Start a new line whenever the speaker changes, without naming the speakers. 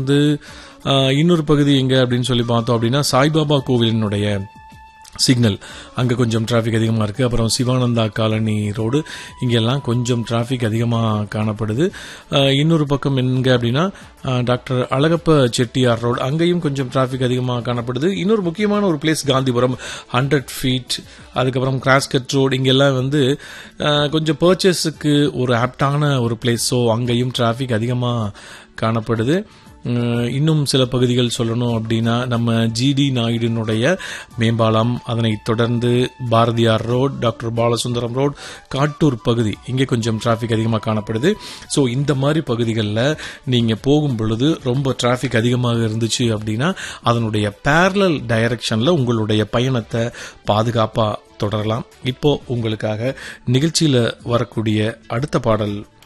வந்து ஆஹ், இன்னொரு பகுதி எங்க அப்படின்னு சொல்லி பார்த்தோம் அப்படின்னா சாய்பாபா கோவிலினுடைய சிக்னல் அங்கே கொஞ்சம் டிராஃபிக் அதிகமாக இருக்குது அப்புறம் சிவானந்தா காலனி ரோடு இங்கெல்லாம் கொஞ்சம் டிராஃபிக் அதிகமாக காணப்படுது ஆஹ், இன்னொரு பக்கம் எங்க அப்படின்னா ஆஹ், டாக்டர் அழகப்ப செட்டியார் ரோடு அங்கேயும் கொஞ்சம் டிராஃபிக் அதிகமாக காணப்படுது இன்னொரு முக்கியமான ஒரு பிளேஸ் காந்திபுரம் ஹண்ட்ரட் ஃபீட் அதுக்கப்புறம் கிராஸ்கட் ரோடு இங்கெல்லாம் வந்து ஆஹ், கொஞ்சம் பர்ச்சேஸுக்கு ஒரு ஆப்டான ஒரு பிளேஸ் ஸோ அங்கேயும் டிராஃபிக் அதிகமாக காணப்படுது உம், இன்னும் சில பகுதிகள் சொல்லணும் அப்படின்னா நம்ம ஜிடி நாயுடினுடைய மேம்பாலம் அதனைத் தொடர்ந்து Bharathiyar road doctor Balasundaram road Kattoor பகுதி இங்கே கொஞ்சம் டிராஃபிக் அதிகமாக காணப்படுது ஸோ இந்த மாதிரி பகுதிகளில் நீங்கள் போகும் பொழுது ரொம்ப டிராஃபிக் அதிகமாக இருந்துச்சு அப்படின்னா அதனுடைய பேரலல் டைரக்ஷனில் உங்களுடைய பயணத்தை பாதுகாப்பாக தொடரலாம் இப்போ உங்களுக்காக நிகழ்ச்சியில் வரக்கூடிய அடுத்த பாடல்